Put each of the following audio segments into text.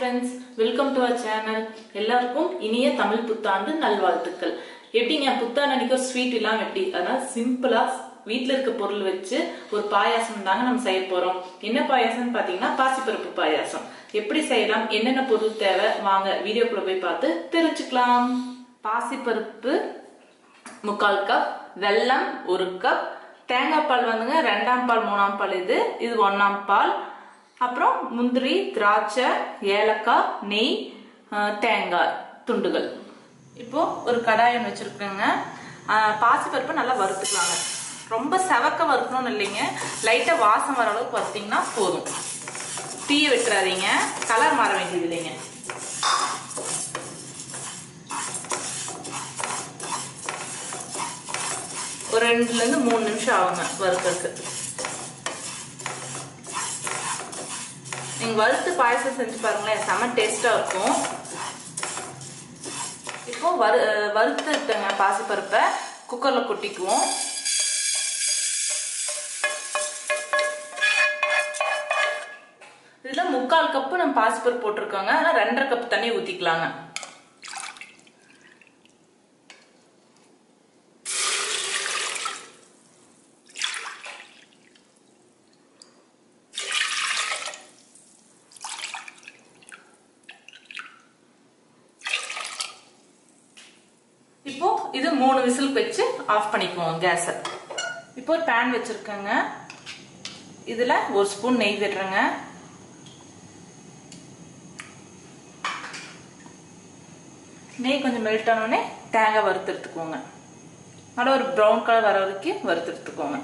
friends welcome to our channel எல்லாருக்கும் இனிய தமிழ் புத்தாண்டு நல்வாழ்த்துக்கள் எப்படிங்க புத்தாண்டு அன்னைக்கு ஒரு ஸ்வீட் இல்லாம எப்படி அதனால சிம்பிளா வீட்ல இருக்க பொருள் வச்சு ஒரு பாயாசம் தாங்க நம்ம செய்ய போறோம் என்ன பாயாசம்னு பாத்தீங்கன்னா பாசிப்பருப்பு பாயாசம் எப்படி செய்யலாம் என்னென்ன பொருள் தேவை வாங்க வீடியோக்குள்ள போய் பார்த்து தெரிஞ்சுக்கலாம் பாசிப்பருப்பு முக்கால் கப் வெல்லம் ஒரு கப் தேங்காய் பால் வந்துங்க ரெண்டாம் பால் மூணாம் பால் இது இது ஒன்னாம் பால் அப்புறம் முந்திரி திராட்சை ஏலக்காய் நெய் ஆஹ், தேங்காய் துண்டுகள் இப்போ ஒரு கடாய் ஒன்று வச்சிருக்கேங்க பாசிப்பருப்பு நல்லா வறுத்துக்கலாங்க ரொம்ப செவக்க வறுக்கணும்னு இல்லைங்க லைட்டாக வாசம் வர அளவுக்கு வறுத்தீங்கன்னா போதும் தீய விட்டுறாதீங்க கலர் மாற வேண்டியது இல்லைங்க ஒரு ரெண்டுல இருந்து மூணு நிமிஷம் ஆகுங்க வறுக்கிறதுக்கு நீங்க வறுத்து பாயசம் செஞ்சு பாருங்களேன் செம டேஸ்டா இருக்கும் இப்போ வறு அஹ் வறுத்துட்டங்க பாசிப்பருப்பை குக்கர்ல கொட்டிக்குவோம் இதுல முக்கால் கப்பு நம்ம பாசிப்பருப்பு போட்டிருக்கோங்க ஆனா ரெண்டரை கப் தண்ணி ஊத்திக்கலாங்க இப்போ இது மூணு விசில் வச்சு ஆஃப் பண்ணிக்குவோம் கேஸை இப்போ ஒரு பேன் வச்சிருக்கேங்க இதுல ஒரு ஸ்பூன் நெய் விடுறேங்க நெய் கொஞ்சம் மெல்ட் ஆனோடனே தேங்காய் வறுத்து எடுத்துக்கோங்க நல்லா ஒரு ப்ரௌன் கலர் வர வரைக்கும் வறுத்து எடுத்துக்கோங்க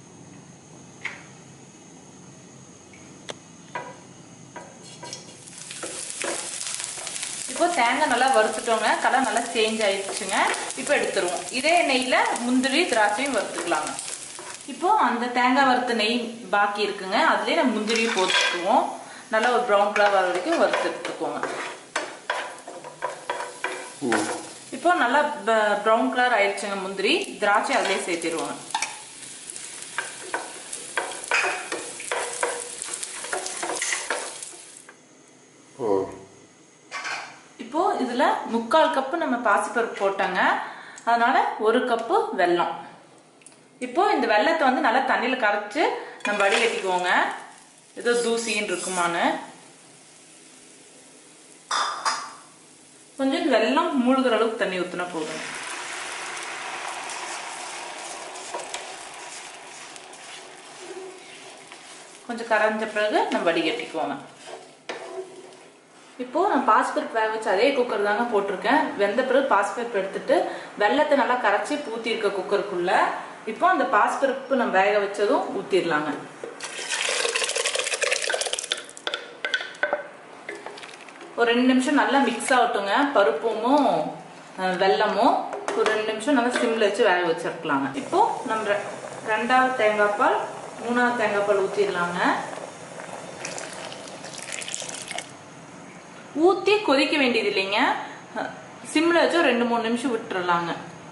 இப்போ தேங்காய் நல்லா வறுத்துட்டோங்க கலர் நல்லா சேஞ்ச் ஆயிடுச்சுங்க இப்போ எடுத்துருவோம் இதே நெய்யில் முந்திரி திராட்சையும் வறுத்துக்கலாங்க இப்போ அந்த தேங்காய் வறுத்த நெய் பாக்கி இருக்குங்க அதுலேயே நம்ம முந்திரியும் போட்டுக்குவோம் நல்லா ஒரு ப்ரௌன் கலர் வர வரைக்கும் வறுத்து எடுத்துக்கோங்க இப்போ நல்லா ப்ரௌன் கலர் ஆயிடுச்சுங்க முந்திரி திராட்சை அதிலே சேர்த்திடுவோங்க ஓ இப்போ இதுல முக்கால் கப்பு நம்ம பாசிப்பருப்பு போட்டோங்க அதனால ஒரு கப்பு வெல்லம் இப்போ இந்த வெல்லத்தை வந்து நல்லா தண்ணியில கரைச்சு நம்ம வடிகட்டிக்குவோங்க ஏதோ தூசின்னு இருக்குமான்னு கொஞ்சம் வெல்லம் மூழ்கிற அளவுக்கு தண்ணி ஊத்துனா போதும் கொஞ்சம் கரைஞ்ச பிறகு நம்ம வடிகட்டிக்குவோங்க இப்போ நான் பாஸ்பருப்பு வேக வச்சு அதே குக்கர் தாங்க போட்டிருக்கேன் வெந்த பிறகு பாஸ்பருப்பு எடுத்துட்டு வெள்ளத்தை நல்லா கரைச்சி ஊத்தி இருக்க குக்கருக்குள்ள இப்போ அந்த பாஸ்பருப்பு நம்ம வேக வச்சதும் ஊத்திடலாங்க ஒரு ரெண்டு நிமிஷம் நல்லா மிக்ஸ் ஆகட்டுங்க பருப்பும் அஹ், வெல்லமும் ஒரு ரெண்டு நிமிஷம் நல்லா சிம்ல வச்சு வேக வச்சிருக்கலாங்க இப்போ நம்ம ரெ- ரெண்டாவது தேங்காய் பால் மூணாவது தேங்காய் பால் ஊத்திடலாங்க ஊத்தி கொதிக்க வேண்டியது இல்லைங்க சிம்ல வச்சு ஒரு ரெண்டு மூணு நிமிஷம் விட்டுறலாங்க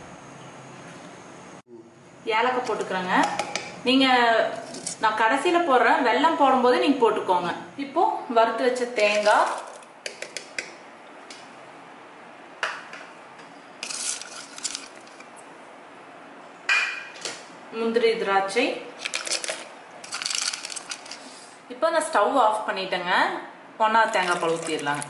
ஏலக்காய் போட்டுக்கிறேங்க நீங்க நான் கடைசியில போடுறேன் வெல்லம் போடும்போது நீங்க போட்டுக்கோங்க இப்போ வறுத்து வச்ச தேங்காய் முந்திரி திராட்சை இப்போ நான் ஸ்டவ் ஆஃப் பண்ணிட்டேங்க ஒன்றா தேங்காய் பால் ஊற்றிடலாங்க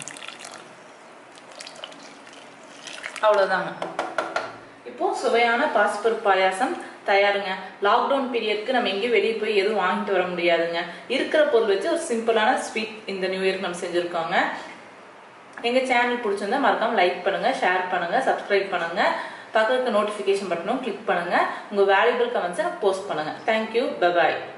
அவ்வளோதாங்க இப்போ சுவையான பாசிப்பருப்பு பாயாசம் தயாருங்க லாக்டவுன் பீரியட்க்கு நம்ம எங்கேயும் வெளியே போய் எதுவும் வாங்கிட்டு வர முடியாதுங்க இருக்கிற பொருள் வச்சு ஒரு சிம்பிளான ஸ்வீட் இந்த நியூ இயர்க்கு நம்ம செஞ்சுருக்கோங்க எங்க சேனல் பிடிச்சிருந்தா மறக்காம லைக் பண்ணுங்க ஷேர் பண்ணுங்க சப்ஸ்கிரைப் பண்ணுங்க பக்கத்துக்கு நோட்டிஃபிகேஷன் பட்டனும் கிளிக் பண்ணுங்க உங்க வேல்யூபிள் கமெண்ட்ஸை போஸ்ட் பண்ணுங்க தேங்க்யூ பபாய்